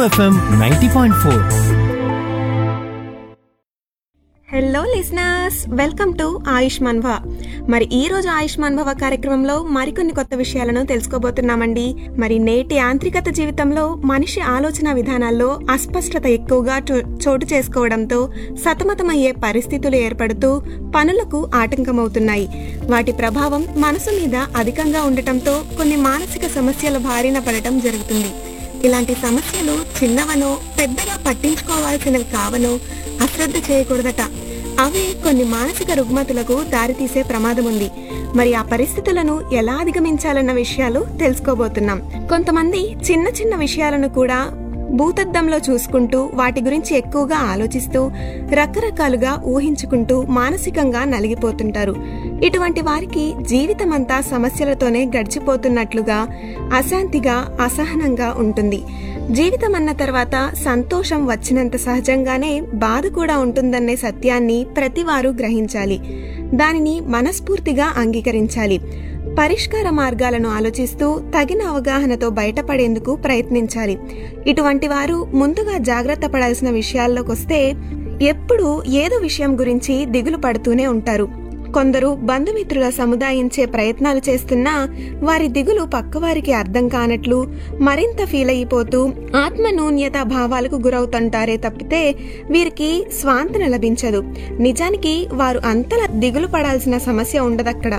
FM ninety point four hello listeners welcome to Ayushman Bhava మరి ఈ రోజు ఆయుష్మాన్ భవ కార్యక్రమంలో మరికొన్ని కొత్త విషయాలను తెలుసుకోబోతున్నామండి మరి నేటి యాంత్రికత జీవితంలో మనిషి ఆలోచన విధానాల్లో అస్పష్టత ఎక్కువగా చో- చోటు చేసుకోవడంతో సతమతమయ్యే పరిస్థితులు ఏర్పడుతూ పనులకు ఆటంకమవుతున్నాయి వాటి ప్రభావం మనసు మీద అధికంగా ఉండటంతో కొన్ని మానసిక సమస్యల బారిన పడటం జరుగుతుంది ఇలాంటి సమస్యలు చిన్నవనో పెద్దగా పట్టించుకోవాల్సినవి కావనో అశ్రద్ధ చేయకూడదట అవే కొన్ని మానసిక రుగ్మతులకు దారితీసే ప్రమాదం ఉంది మరి ఆ పరిస్థితులను ఎలా అధిగమించాలన్న విషయాలు తెలుసుకోబోతున్నాం కొంతమంది చిన్న చిన్న విషయాలను కూడా భూతద్దంలో చూసుకుంటూ వాటి గురించి ఎక్కువగా ఆలోచిస్తూ రకరకాలుగా ఊహించుకుంటూ మానసికంగా నలిగిపోతుంటారు ఇటువంటి వారికి జీవితమంతా సమస్యలతోనే గడిచిపోతున్నట్లుగా అశాంతిగా అసహనంగా ఉంటుంది జీవితం అన్న తర్వాత సంతోషం వచ్చినంత సహజంగానే బాధ కూడా ఉంటుందనే సత్యాన్ని ప్రతివారు గ్రహించాలి దానిని మనస్ఫూర్తిగా అంగీకరించాలి పరిష్కార మార్గాలను ఆలోచిస్తూ తగిన అవగాహనతో బయటపడేందుకు ప్రయత్నించాలి ఇటువంటి వారు ముందుగా జాగ్రత్త పడాల్సిన విషయాల్లోకొస్తే ఎప్పుడూ ఏదో విషయం గురించి దిగులు పడుతూనే ఉంటారు కొందరు బంధుమిత్రుల సముదాయించే ప్రయత్నాలు చేస్తున్నా వారి దిగులు పక్కవారికి అర్థం కానట్లు మరింత ఫీల్ అయిపోతూ ఆత్మనూన్యత భావాలకు గురవుతుంటారే తప్పితే వీరికి స్వాంతన లభించదు నిజానికి వారు అంతలా దిగులు పడాల్సిన సమస్య ఉండదక్కడ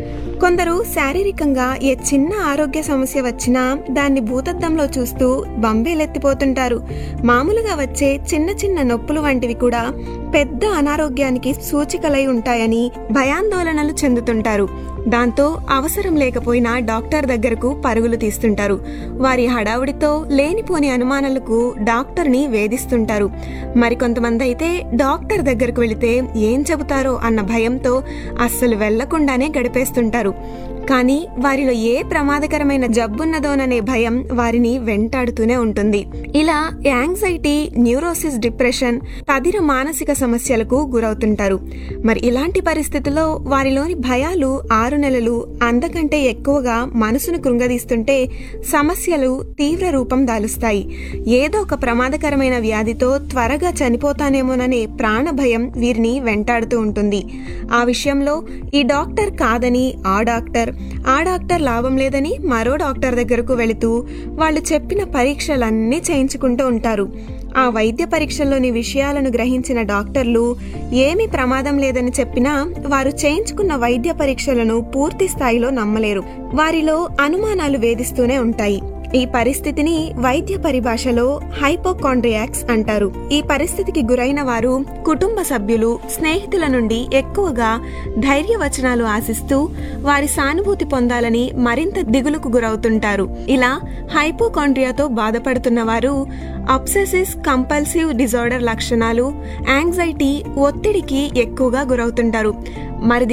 కొందరు శారీరకంగా ఏ చిన్న ఆరోగ్య సమస్య వచ్చినా దాన్ని భూతద్దంలో చూస్తూ బంబేలెత్తిపోతుంటారు మామూలుగా వచ్చే చిన్న చిన్న నొప్పులు వంటివి కూడా పెద్ద అనారోగ్యానికి సూచికలై ఉంటాయని భయాందోళనలు చెందుతుంటారు దాంతో అవసరం లేకపోయినా డాక్టర్ దగ్గరకు పరుగులు తీస్తుంటారు వారి హడావుడితో లేనిపోని అనుమానాలకు డాక్టర్ని వేధిస్తుంటారు మరికొంతమంది అయితే డాక్టర్ దగ్గరకు వెళితే ఏం చెబుతారో అన్న భయంతో అస్సలు వెళ్లకుండానే గడిపేస్తుంటారు కానీ వారిలో ఏ ప్రమాదకరమైన జబ్బున్నదోననే భయం వారిని వెంటాడుతూనే ఉంటుంది ఇలా యాంగ్జైటీ న్యూరోసిస్ డిప్రెషన్ తదిర మానసిక సమస్యలకు గురవుతుంటారు మరి ఇలాంటి పరిస్థితుల్లో వారిలోని భయాలు ఆరు నెలలు అంతకంటే ఎక్కువగా మనసును కృంగదీస్తుంటే సమస్యలు తీవ్ర రూపం దాలుస్తాయి ఏదో ఒక ప్రమాదకరమైన వ్యాధితో త్వరగా చనిపోతానేమోననే ప్రాణ భయం వీరిని వెంటాడుతూ ఉంటుంది ఆ విషయంలో ఈ డాక్టర్ కాదని ఆ డాక్టర్ ఆ డాక్టర్ లాభం లేదని మరో డాక్టర్ దగ్గరకు వెళుతూ వాళ్ళు చెప్పిన పరీక్షలన్నీ చేయించుకుంటూ ఉంటారు ఆ వైద్య పరీక్షల్లోని విషయాలను గ్రహించిన డాక్టర్లు ఏమీ ప్రమాదం లేదని చెప్పినా వారు చేయించుకున్న వైద్య పరీక్షలను పూర్తి స్థాయిలో నమ్మలేరు వారిలో అనుమానాలు వేధిస్తూనే ఉంటాయి ఈ పరిస్థితిని వైద్య పరిభాషలో హైపోకాండ్రియాక్స్ అంటారు ఈ పరిస్థితికి గురైన వారు కుటుంబ సభ్యులు స్నేహితుల నుండి ఎక్కువగా ధైర్యవచనాలు ఆశిస్తూ వారి సానుభూతి పొందాలని మరింత దిగులుకు గురవుతుంటారు ఇలా హైపోకాండ్రియాతో బాధపడుతున్న వారు అబ్సెసిస్ కంపల్సివ్ డిజార్డర్ లక్షణాలు యాంగ్జైటీ ఒత్తిడికి ఎక్కువగా గురవుతుంటారు మరి